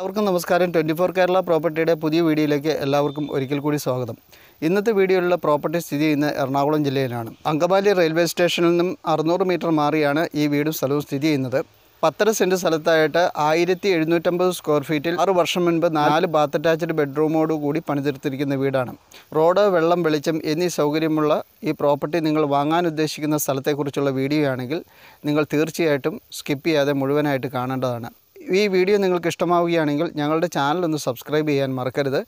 എല്ലാവർക്കും നമസ്കാരം twenty four Kerala പ്രോപ്പർട്ടിയുടെ പുതിയ വീഡിയോയിലേക്ക് എല്ലാവർക്കും ഒരിക്കൽ കൂടി സ്വാഗതം ഇന്നത്തെ വീഡിയോയിലുള്ള പ്രോപ്പർട്ടി സ്ഥിതി ചെയ്യുന്ന എറണാകുളം ജില്ലയിലാണ് അങ്കമാലി റെയിൽവേ സ്റ്റേഷനിൽ നിന്നും അറുന്നൂറ് മീറ്റർ മാറിയാണ് ഈ വീടും സ്ഥലവും സ്ഥിതി ചെയ്യുന്നത് പത്തര സെൻറ്റ് സ്ഥലത്തായിട്ട് ആയിരത്തി എഴുന്നൂറ്റമ്പത് സ്ക്വയർ ഫീറ്റിൽ ആറ് വർഷം മുൻപ് നാല് ബാത്ത് അറ്റാച്ച്ഡ് ബെഡ്റൂമോട് കൂടി പണിതീർത്തിരിക്കുന്ന വീടാണ് റോഡ് വെള്ളം വെളിച്ചം എന്നീ സൗകര്യമുള്ള ഈ പ്രോപ്പർട്ടി നിങ്ങൾ വാങ്ങാൻ ഉദ്ദേശിക്കുന്ന സ്ഥലത്തെക്കുറിച്ചുള്ള വീഡിയോ ആണെങ്കിൽ നിങ്ങൾ തീർച്ചയായിട്ടും സ്കിപ്പ് ചെയ്യാതെ മുഴുവനായിട്ട് കാണേണ്ടതാണ് ഈ വീഡിയോ നിങ്ങൾക്ക് ഇഷ്ടമാവുകയാണെങ്കിൽ ഞങ്ങളുടെ ചാനൽ ഒന്ന് സബ്സ്ക്രൈബ് ചെയ്യാൻ മറക്കരുത്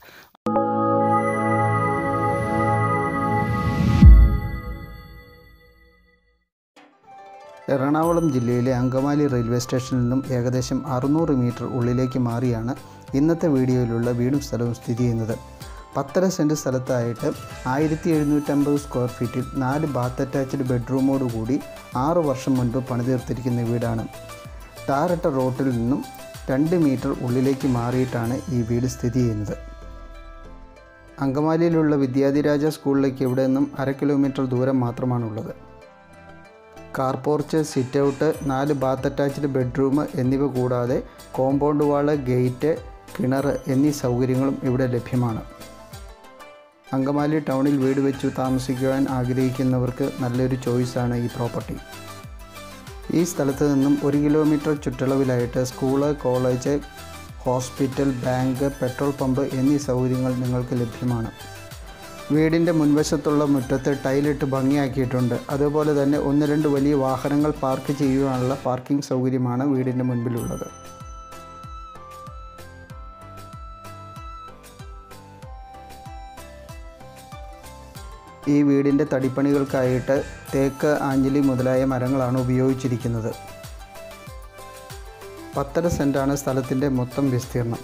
എറണാകുളം ജില്ലയിലെ അങ്കമാലി റെയിൽവേ സ്റ്റേഷനിൽ നിന്നും ഏകദേശം അറുന്നൂറ് മീറ്റർ ഉള്ളിലേക്ക് മാറിയാണ് ഇന്നത്തെ വീഡിയോയിലുള്ള വീടും സ്ഥലവും സ്ഥിതി ചെയ്യുന്നത് പത്തര സെൻറ്റ് സ്ഥലത്തായിട്ട് ആയിരത്തി എഴുന്നൂറ്റമ്പത് സ്ക്വയർ ഫീറ്റിൽ നാല് ബാത്ത് അറ്റാച്ച്ഡ് ബെഡ്റൂമോട് കൂടി ആറ് വർഷം മുൻപ് പണിതീർത്തിരിക്കുന്ന വീടാണ് ടാറിട്ട റോട്ടിൽ നിന്നും രണ്ട് മീറ്റർ ഉള്ളിലേക്ക് മാറിയിട്ടാണ് ഈ വീട് സ്ഥിതി ചെയ്യുന്നത് അങ്കമാലിയിലുള്ള വിദ്യാധിരാജ സ്കൂളിലേക്ക് ഇവിടെ നിന്നും അര കിലോമീറ്റർ ദൂരം മാത്രമാണുള്ളത് കാർ പോർച്ച് സിറ്റ് ഔട്ട് നാല് ബാത്ത് അറ്റാച്ച്ഡ് ബെഡ്റൂം എന്നിവ കൂടാതെ കോമ്പൗണ്ട് വാള് ഗേറ്റ് കിണർ എന്നീ സൗകര്യങ്ങളും ഇവിടെ ലഭ്യമാണ് അങ്കമാലി ടൗണിൽ വീട് വെച്ചു താമസിക്കുവാൻ ആഗ്രഹിക്കുന്നവർക്ക് നല്ലൊരു ചോയ്സാണ് ഈ പ്രോപ്പർട്ടി ഈ സ്ഥലത്ത് നിന്നും ഒരു കിലോമീറ്റർ ചുറ്റളവിലായിട്ട് school college hospital bank petrol pump എന്നീ സൗകര്യങ്ങൾ നിങ്ങൾക്ക് ലഭ്യമാണ് വീടിൻ്റെ മുൻവശത്തുള്ള മുറ്റത്ത് ടൈലിട്ട് ഭംഗിയാക്കിയിട്ടുണ്ട് അതുപോലെ തന്നെ ഒന്ന് രണ്ട് വലിയ വാഹനങ്ങൾ പാർക്ക് ചെയ്യുവാനുള്ള പാർക്കിംഗ് സൗകര്യമാണ് വീടിൻ്റെ മുൻപിലുള്ളത് ഈ വീടിൻ്റെ തടിപ്പണികൾക്കായിട്ട് തേക്ക് ആഞ്ഞിലി മുതലായ മരങ്ങളാണ് ഉപയോഗിച്ചിരിക്കുന്നത് പത്തര സെൻറ്റാണ് സ്ഥലത്തിൻ്റെ മൊത്തം വിസ്തീർണം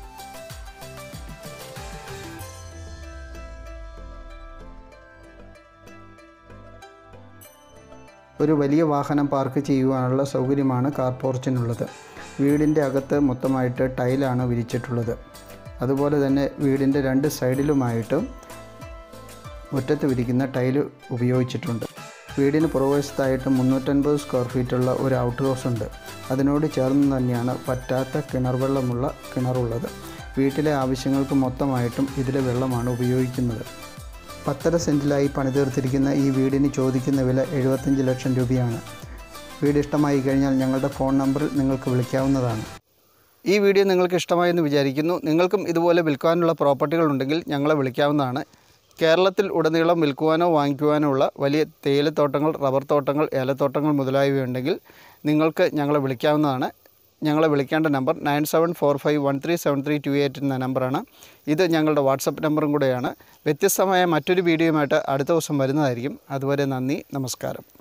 ഒരു വലിയ വാഹനം പാർക്ക് ചെയ്യുവാനുള്ള സൗകര്യമാണ് കാർ പോർച്ചിനുള്ളത് വീടിൻ്റെ അകത്ത് മൊത്തമായിട്ട് ടൈലാണ് വിരിച്ചിട്ടുള്ളത് അതുപോലെ തന്നെ വീടിൻ്റെ രണ്ട് സൈഡിലുമായിട്ട് മുറ്റത്ത് വിരിക്കുന്ന ടൈല് ഉപയോഗിച്ചിട്ടുണ്ട് വീടിന് പുറവശത്തായിട്ട് മുന്നൂറ്റൻപത് സ്ക്വയർ ഫീറ്റുള്ള ഒരു ഔട്ട് ഹൗസ് ഉണ്ട് അതിനോട് ചേർന്ന് തന്നെയാണ് പറ്റാത്ത കിണർ വെള്ളമുള്ള കിണറുള്ളത് വീട്ടിലെ ആവശ്യങ്ങൾക്ക് മൊത്തമായിട്ടും ഇതിലെ വെള്ളമാണ് ഉപയോഗിക്കുന്നത് പത്തര സെൻറ്റിലായി പണിതീർത്തിരിക്കുന്ന ഈ വീടിന് ചോദിക്കുന്ന വില എഴുപത്തഞ്ച് ലക്ഷം രൂപയാണ് വീട് ഇഷ്ടമായി കഴിഞ്ഞാൽ ഞങ്ങളുടെ ഫോൺ നമ്പറിൽ നിങ്ങൾക്ക് വിളിക്കാവുന്നതാണ് ഈ വീഡിയോ നിങ്ങൾക്ക് ഇഷ്ടമായെന്ന് വിചാരിക്കുന്നു നിങ്ങൾക്കും ഇതുപോലെ വിൽക്കാനുള്ള പ്രോപ്പർട്ടികൾ ഉണ്ടെങ്കിൽ ഞങ്ങളെ വിളിക്കാവുന്നതാണ് കേരളത്തിൽ ഉടനീളം വിൽക്കുവാനോ വാങ്ങിക്കുവാനോ ഉള്ള വലിയ തേയിലത്തോട്ടങ്ങൾ റബ്ബർ തോട്ടങ്ങൾ ഏലത്തോട്ടങ്ങൾ മുതലായവയുണ്ടെങ്കിൽ നിങ്ങൾക്ക് ഞങ്ങളെ വിളിക്കാവുന്നതാണ് ഞങ്ങളെ വിളിക്കേണ്ട number nine seven four five one three seven three two eight എന്ന നമ്പറാണ് ഇത് ഞങ്ങളുടെ വാട്സപ്പ് നമ്പറും കൂടെയാണ് വ്യത്യസ്തമായ മറ്റൊരു വീഡിയോയുമായിട്ട് അടുത്ത ദിവസം വരുന്നതായിരിക്കും അതുവരെ നന്ദി നമസ്കാരം